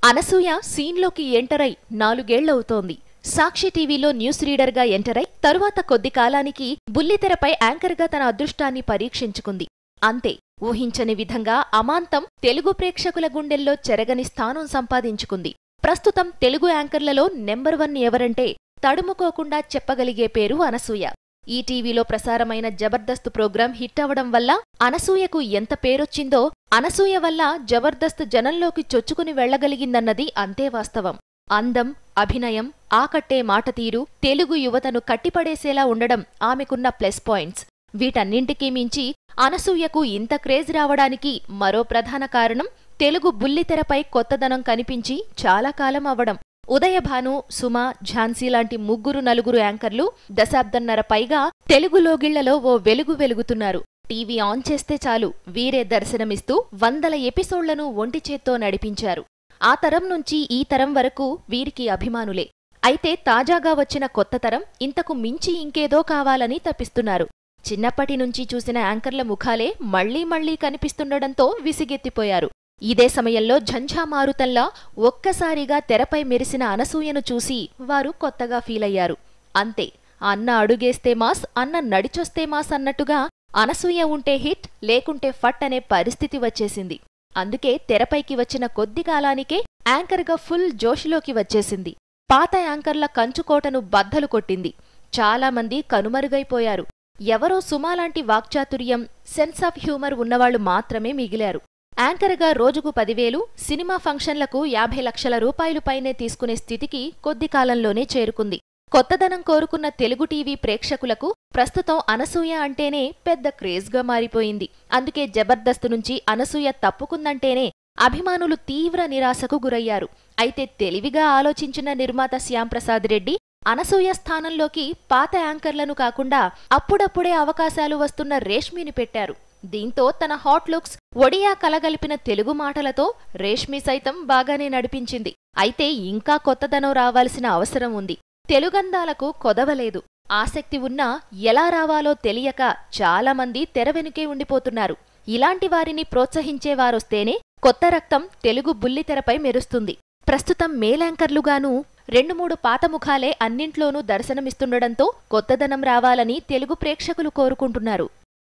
Anasuya సీన్లోకి enter అయి నాలుగేళ్లవుతోంది సాక్షి టీవీలో news రీడర్గా enter అయి తరువాత కొద్ది కాలానికి బుల్లితెరపై యాంకర్గా తన అదృష్టాన్ని పరీక్షించుకుంది అంతే ఊహించని విధంగా అమాంతం తెలుగు ప్రేక్షకుల గుండెల్లో చెరగని స్థానం సంపాదించుకుంది ప్రస్తుతం తెలుగు యాంకర్లలో నెంబర్ వన్ ఎవరంటే తడుముకోకుండా చెప్పగలిగే పేరు అనసూయ ఈ టీవీలో ప్రసారమైన జబర్దస్త్ ప్రోగ్రాం హిట్ అవడం వల్ల అనసూయకు ఎంత పేరొచ్చిందో అనసూయ వల్ల జబర్దస్త్ జనంలోకి చొచ్చుకుని వెళ్లగలిగిందన్నది అంతే వాస్తవం అందం అభినయం ఆకట్టే మాటతీరు తెలుగు యువతను కట్టిపడేసేలా ఉండడం ఆమెకున్న ప్లస్ పాయింట్స్ వీటన్నింటికీ మించి అనసూయకు ఇంత క్రేజ్ రావడానికి మరో ప్రధాన కారణం తెలుగు బుల్లితెరపై కొత్తదనం కనిపించి చాలా కాలం అవ్వడం ఉదయభాను సుమ ఝాన్సీ లాంటి ముగ్గురు నలుగురు యాంకర్లు దశాబ్దన్నర పైగా తెలుగు లోగిళ్లలో ఓ వెలుగు వెలుగుతున్నారు టీవీ ఆన్ చేస్తే చాలు వీరే దర్శనమిస్తూ వందల ఎపిసోడ్లను ఒంటి చేత్తో నడిపించారు ఆ తరం నుంచి ఈ తరం వరకు వీరికి అభిమానులే అయితే తాజాగా వచ్చిన కొత్త తరం ఇంతకు మించి ఇంకేదో కావాలని తప్పిస్తున్నారు చిన్నప్పటి నుంచి చూసిన యాంకర్ల ముఖాలే మళ్లీ మళ్లీ కనిపిస్తుండడంతో విసిగెత్తిపోయారు ఇదే సమయంలో ఝంఝామారుతంలా ఒక్కసారిగా తెరపై మెరిసిన అనసూయను చూసి వారు కొత్తగా ఫీలయ్యారు అంతే అన్న అడుగేస్తే మాస్ అన్న నడిచొస్తే మాస్ అన్నట్టుగా అనసూయ ఉంటే హిట్ లేకుంటే ఫట్ అనే పరిస్థితి వచ్చేసింది అందుకే తెరపైకి వచ్చిన కొద్ది కాలానికే యాంకర్గా ఫుల్ జోష్లోకి వచ్చేసింది పాత యాంకర్ల కంచుకోటను బద్దలు కొట్టింది చాలామంది కనుమరుగైపోయారు ఎవరో సుమాలాంటి వాక్చాతుర్యం సెన్స్ ఆఫ్ హ్యూమర్ ఉన్నవాళ్లు మాత్రమే మిగిలారు యాంకర్గా రోజుకు పదివేలు సినిమా ఫంక్షన్లకు యాభై లక్షల రూపాయలు పైనే తీసుకునే స్థితికి కొద్ది కాలంలోనే చేరుకుంది కొత్తదనం కోరుకున్న తెలుగు టీవీ ప్రేక్షకులకు ప్రస్తుతం అనసూయ అంటేనే పెద్ద క్రేజ్గా మారిపోయింది అందుకే జబర్దస్త్ నుంచి అనసూయ తప్పుకుందంటేనే అభిమానులు తీవ్ర నిరాశకు గురయ్యారు అయితే తెలివిగా ఆలోచించిన నిర్మాత శ్యాంప్రసాద్ రెడ్డి అనసూయ స్థానంలోకి పాత యాంకర్లను కాకుండా అప్పుడప్పుడే అవకాశాలు వస్తున్న రేష్మిని పెట్టారు దీంతో తన హాట్ లుక్స్ ఒడియా కలగలిపిన తెలుగు మాటలతో రేష్మి సైతం బాగానే నడిపించింది అయితే ఇంకా కొత్తదనం రావాల్సిన అవసరం ఉంది తెలుగందాలకు కొదవలేదు ఆసక్తి ఉన్నా ఎలా రావాలో తెలియక చాలామంది తెర వెనుకే ఉండిపోతున్నారు ఇలాంటి వారిని ప్రోత్సహించేవారొస్తేనే కొత్త రక్తం తెలుగు బుల్లితెరపై మెరుస్తుంది ప్రస్తుతం మేలాంకర్లుగానూ రెండు మూడు పాత ముఖాలే అన్నింట్లోనూ దర్శనమిస్తుండడంతో కొత్తదనం రావాలని తెలుగు ప్రేక్షకులు కోరుకుంటున్నారు